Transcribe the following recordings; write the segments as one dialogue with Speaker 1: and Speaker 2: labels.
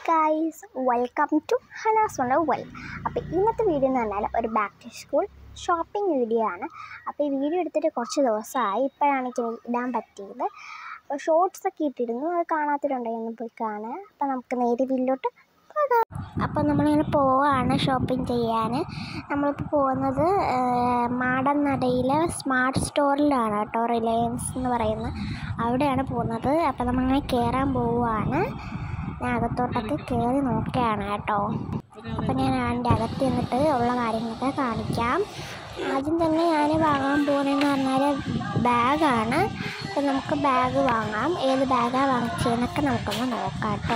Speaker 1: guys welcome to Hana's wonder well അപ്പോൾ ഇന്നത്തെ video എന്ന് പറഞ്ഞാൽ ഒരു back to school shopping video ആണ് അപ്പോൾ ഈ വീഡിയോ എടുത്തിട്ട് കുറച്ച് ദിവസമായി ഇപ്പോഴാണ് എനിക്ക് ഇടാൻ പറ്റിയത് അപ്പോൾ ഷോർട്സ് ഒക്കെ ഇട്ടിരുന്നു അത് കാണാത്തവരുണ്ടെങ്കിൽ ഒന്ന് പോയി കാണുക അപ്പോൾ നമുക്ക് നേരെ വീട്ടിലോട്ട് പോകാം അപ്പോൾ നമ്മളിങ്ങനെ പോവാണ് ഷോപ്പിംഗ് ചെയ്യാൻ നമ്മളിപ്പോൾ പോകുന്നത് മാടൻ നടയിലെ സ്മാർട്ട് സ്റ്റോറിലാണ് കേട്ടോ റിലയൻസ് എന്ന് പറയുന്ന അവിടെയാണ് പോകുന്നത് അപ്പോൾ നമ്മളിങ്ങനെ കയറാൻ പോവുകയാണ് ഞാൻ അകത്തോട്ടൊക്കെ കയറി നോക്കുകയാണ് കേട്ടോ അപ്പോൾ ഞാൻ അതിൻ്റെ അകത്ത് നിന്നിട്ട് ഉള്ള കാര്യങ്ങളൊക്കെ കാണിക്കാം ആദ്യം തന്നെ ഞാൻ വാങ്ങാൻ പോകുന്നതെന്ന് പറഞ്ഞാൽ ബാഗാണ് അപ്പോൾ നമുക്ക് ബാഗ് വാങ്ങാം ഏത് ബാഗാണ് വാങ്ങിച്ചതെന്നൊക്കെ നമുക്കൊന്ന് നോക്കാം കേട്ടോ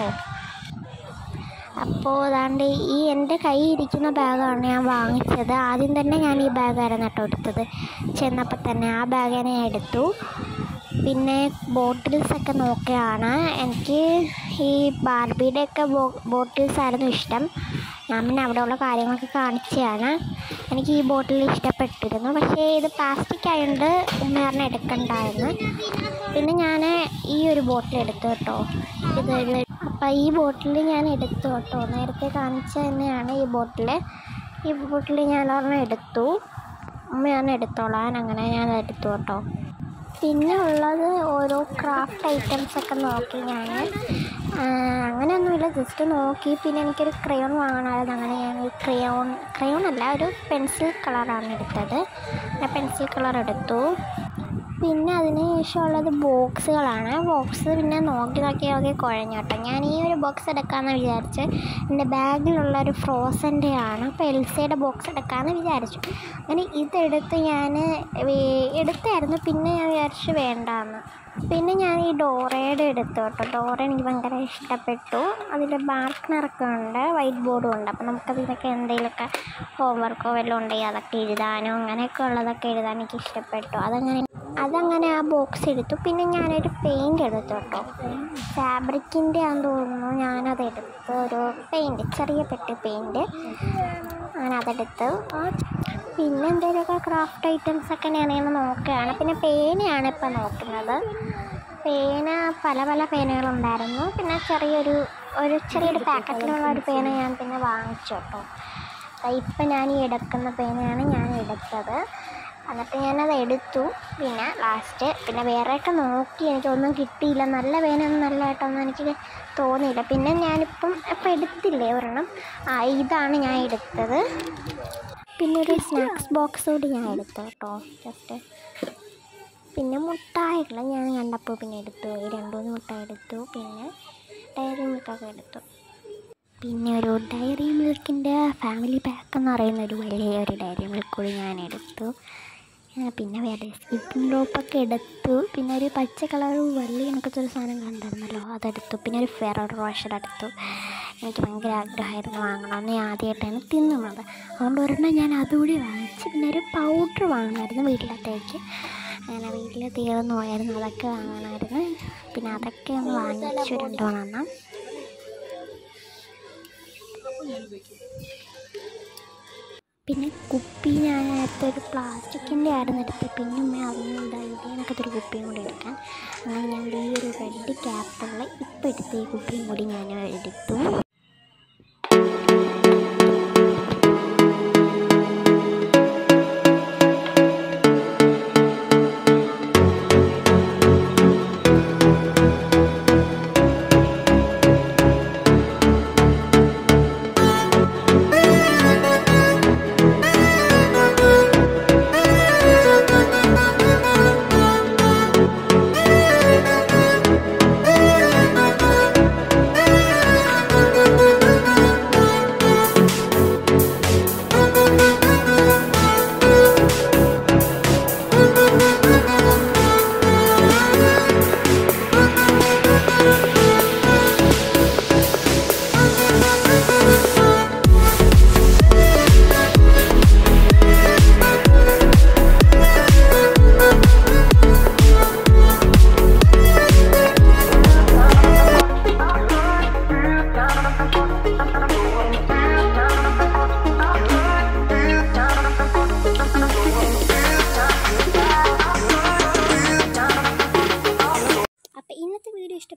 Speaker 1: അപ്പോൾ അതാണ്ട് ഈ എൻ്റെ കയ്യിൽ ഇരിക്കുന്ന ബാഗാണ് ഞാൻ വാങ്ങിച്ചത് ആദ്യം തന്നെ ഞാൻ ഈ ബാഗായിരുന്നു കേട്ടോ എടുത്തത് ചെന്നപ്പോൾ തന്നെ ആ ബാഗ് ഞാൻ എടുത്തു പിന്നെ ബോട്ടിൽസ് ഒക്കെ നോക്കുകയാണ് എനിക്ക് ഈ ബാർബിയുടെ ഒക്കെ ബോട്ടിൽസ് ആയിരുന്നു ഇഷ്ടം ഞാൻ പിന്നെ അവിടെയുള്ള കാര്യങ്ങളൊക്കെ കാണിച്ചതാണ് എനിക്ക് ഈ ബോട്ടിൽ ഇഷ്ടപ്പെട്ടിരുന്നു പക്ഷേ ഇത് പ്ലാസ്റ്റിക് ആയതുകൊണ്ട് ഉമ്മയാറിന് എടുക്കണ്ടായിരുന്നു പിന്നെ ഞാൻ ഈ ഒരു ബോട്ടിൽ എടുത്തു കേട്ടോ ഇതൊരു അപ്പോൾ ഈ ബോട്ടിൽ ഞാൻ എടുത്തു കേട്ടോ നേരത്തെ കാണിച്ച തന്നെയാണ് ഈ ബോട്ടിൽ ഈ ബോട്ടിൽ ഞാൻ ഒരെണ്ണം എടുത്തു ഉമ്മയാണ് എടുത്തോളാൻ അങ്ങനെ ഞാൻ എടുത്തു കേട്ടോ പിന്നെ ഉള്ളത് ഓരോ ക്രാഫ്റ്റ് ഐറ്റംസ് ഒക്കെ നോക്കി ഞാൻ അങ്ങനെയൊന്നുമില്ല ജസ്റ്റ് നോക്കി പിന്നെ എനിക്കൊരു ക്രയോൺ വാങ്ങണമായിരുന്നു അങ്ങനെ ഞാൻ ഈ ക്രയോൺ ക്രയോൺ അല്ല ഒരു പെൻസിൽ കളറാണ് എടുത്തത് ഞാൻ പെൻസിൽ കളർ എടുത്തു പിന്നെ അതിന് ശേഷമുള്ളത് ബോക്സുകളാണ് ബോക്സ് പിന്നെ നോക്കി നോക്കി നോക്കി കുഴഞ്ഞു കേട്ടോ ഞാൻ ഈ ഒരു ബോക്സ് എടുക്കാമെന്ന് വിചാരിച്ച് എൻ്റെ ബാഗിലുള്ള ഒരു ഫ്രോസൻ്റെ ആണ് അപ്പോൾ എൽസയുടെ ബോക്സ് എടുക്കാമെന്ന് വിചാരിച്ചു അങ്ങനെ ഇതെടുത്ത് ഞാൻ എടുത്തായിരുന്നു പിന്നെ ഞാൻ വിചാരിച്ചു വേണ്ടാന്ന് പിന്നെ ഞാൻ ഈ ഡോറയുടെ എടുത്തു കേട്ടോ ഡോറ എനിക്ക് ഭയങ്കര ഇഷ്ടപ്പെട്ടു അതിൽ ബാർക്കണറൊക്കെ ഉണ്ട് വൈറ്റ് ബോർഡും ഉണ്ട് അപ്പോൾ നമുക്കതിനൊക്കെ എന്തെങ്കിലുമൊക്കെ ഹോംവർക്കോ വല്ലതും ഉണ്ടെങ്കിൽ അതൊക്കെ എഴുതാനോ അങ്ങനെയൊക്കെ ഉള്ളതൊക്കെ എഴുതാൻ എനിക്ക് ഇഷ്ടപ്പെട്ടു അതങ്ങനെ അതങ്ങനെ ആ ബോക്സ് എടുത്തു പിന്നെ ഞാനൊരു പെയിൻറ് എടുത്തു കേട്ടോ ഫാബ്രിക്കിൻ്റെ ആണെന്ന് തോന്നുന്നു ഞാനത് എടുത്ത് ഒരു പെയിൻറ് ചെറിയ പെട്ടി പെയിൻറ് അങ്ങനെ അതെടുത്ത് പിന്നെ എന്തെങ്കിലുമൊക്കെ ക്രാഫ്റ്റ് ഐറ്റംസ് ഒക്കെ ഞാനിങ്ങനെ നോക്കുകയാണ് പിന്നെ പേനയാണ് ഇപ്പം നോക്കുന്നത് പേന പല പല പേനകളുണ്ടായിരുന്നു പിന്നെ ചെറിയൊരു ഒരു ചെറിയൊരു പാക്കറ്റിലുള്ള ഒരു പേന ഞാൻ പിന്നെ വാങ്ങിച്ചു കേട്ടോ ഇപ്പം ഞാൻ ഈ എടുക്കുന്ന പേനയാണ് ഞാൻ എടുത്തത് എന്നിട്ട് ഞാനത് എടുത്തു പിന്നെ ലാസ്റ്റ് പിന്നെ വേറെയൊക്കെ നോക്കി എനിക്കൊന്നും കിട്ടിയില്ല നല്ല പേനൊന്നും നല്ലതായിട്ടൊന്നും എനിക്ക് തോന്നിയില്ല പിന്നെ ഞാനിപ്പം ഇപ്പം എടുത്തില്ലേ ഒരെണ്ണം ആ ഇതാണ് ഞാൻ എടുത്തത് പിന്നെ ഒരു സ്നാക്സ് ബോക്സ് കൂടി ഞാൻ എടുത്തു കേട്ടോ ജസ്റ്റ് പിന്നെ മുട്ടായികൾ ഞാൻ കണ്ടപ്പോൾ പിന്നെ എടുത്തു ഈ രണ്ട് മൂന്ന് മുട്ടായി എടുത്തു പിന്നെ ഡയറി മിൽക്കൊക്കെ എടുത്തു പിന്നെ ഒരു ഡയറി മിൽക്കിൻ്റെ ഫാമിലി പാക്ക് എന്ന് പറയുന്ന ഒരു വലിയ ഒരു ഡയറി മിൽക്ക് കൂടി ഞാൻ എടുത്തു പിന്നെ വേറെ സ്കിപ്പിംഗ് റോപ്പൊക്കെ എടുത്തു പിന്നെ ഒരു പച്ച കളർ വള്ളി കണക്കത്തെ ഒരു സാധനം കണ്ടായിരുന്നല്ലോ അതെടുത്തു പിന്നെ ഒരു ഫെറർ റോഷർ എടുത്തു എനിക്ക് ഭയങ്കര ആഗ്രഹമായിരുന്നു വാങ്ങണമെന്ന് ഞാൻ ആദ്യമായിട്ടാണ് തിന്നുന്നത് അതുകൊണ്ട് ഒരെണ്ണം ഞാൻ അതുകൂടി വാങ്ങിച്ച് പിന്നെ ഒരു പൗഡർ വാങ്ങണമായിരുന്നു വീട്ടിലത്തേക്ക് അങ്ങനെ വീട്ടിൽ തീർന്നു പോയായിരുന്നു അതൊക്കെ വാങ്ങണമായിരുന്നു പിന്നെ അതൊക്കെ ഒന്ന് വാങ്ങിച്ചു രണ്ടോണെണ്ണം പിന്നെ കുപ്പി ഞാൻ നേരത്തെ പ്ലാസ്റ്റിക്കിൻ്റെ ആയിരുന്നു എടുത്തത് പിന്നെ ഉമ്മ അതൊന്നും ഉണ്ടായില്ല എനിക്കതൊരു കുപ്പിയും കൂടി എടുക്കാൻ അങ്ങനെ ഞാൻ ഈ ഒരു റെഡ് ക്യാപ്പുള്ള ഇപ്പം എടുത്ത ഈ കുപ്പിയും കൂടി ഞാൻ എടുത്തു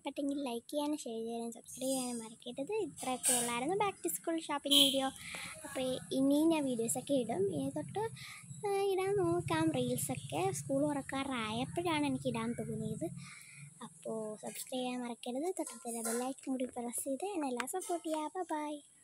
Speaker 1: ഇഷ്ടപ്പെട്ടെങ്കിൽ ലൈക്ക് ചെയ്യാനും ഷെയർ ചെയ്യാനും സബ്സ്ക്രൈബ് ചെയ്യാനും മറക്കരുത് ഇത്രയൊക്കെ ഉള്ളായിരുന്നു back to school shopping video അപ്പോൾ ഇനിയും ഞാൻ വീഡിയോസൊക്കെ ഇടും ഇനി തൊട്ട് ആ, ഇടാൻ നോക്കാം റീൽസൊക്കെ സ്കൂൾ തുറക്കാറായപ്പോഴാണ് എനിക്ക് ഇടാൻ തോന്നിയത് അപ്പോൾ സബ്സ്ക്രൈബ് ചെയ്യാൻ മറക്കരുത് തൊട്ടടുത്തുള്ള ബെല്ലൈക്കൻ കൂടി പ്രസ് ചെയ്ത് എന്നെ എല്ലാം സപ്പോർട്ട് ചെയ്യുക ബൈ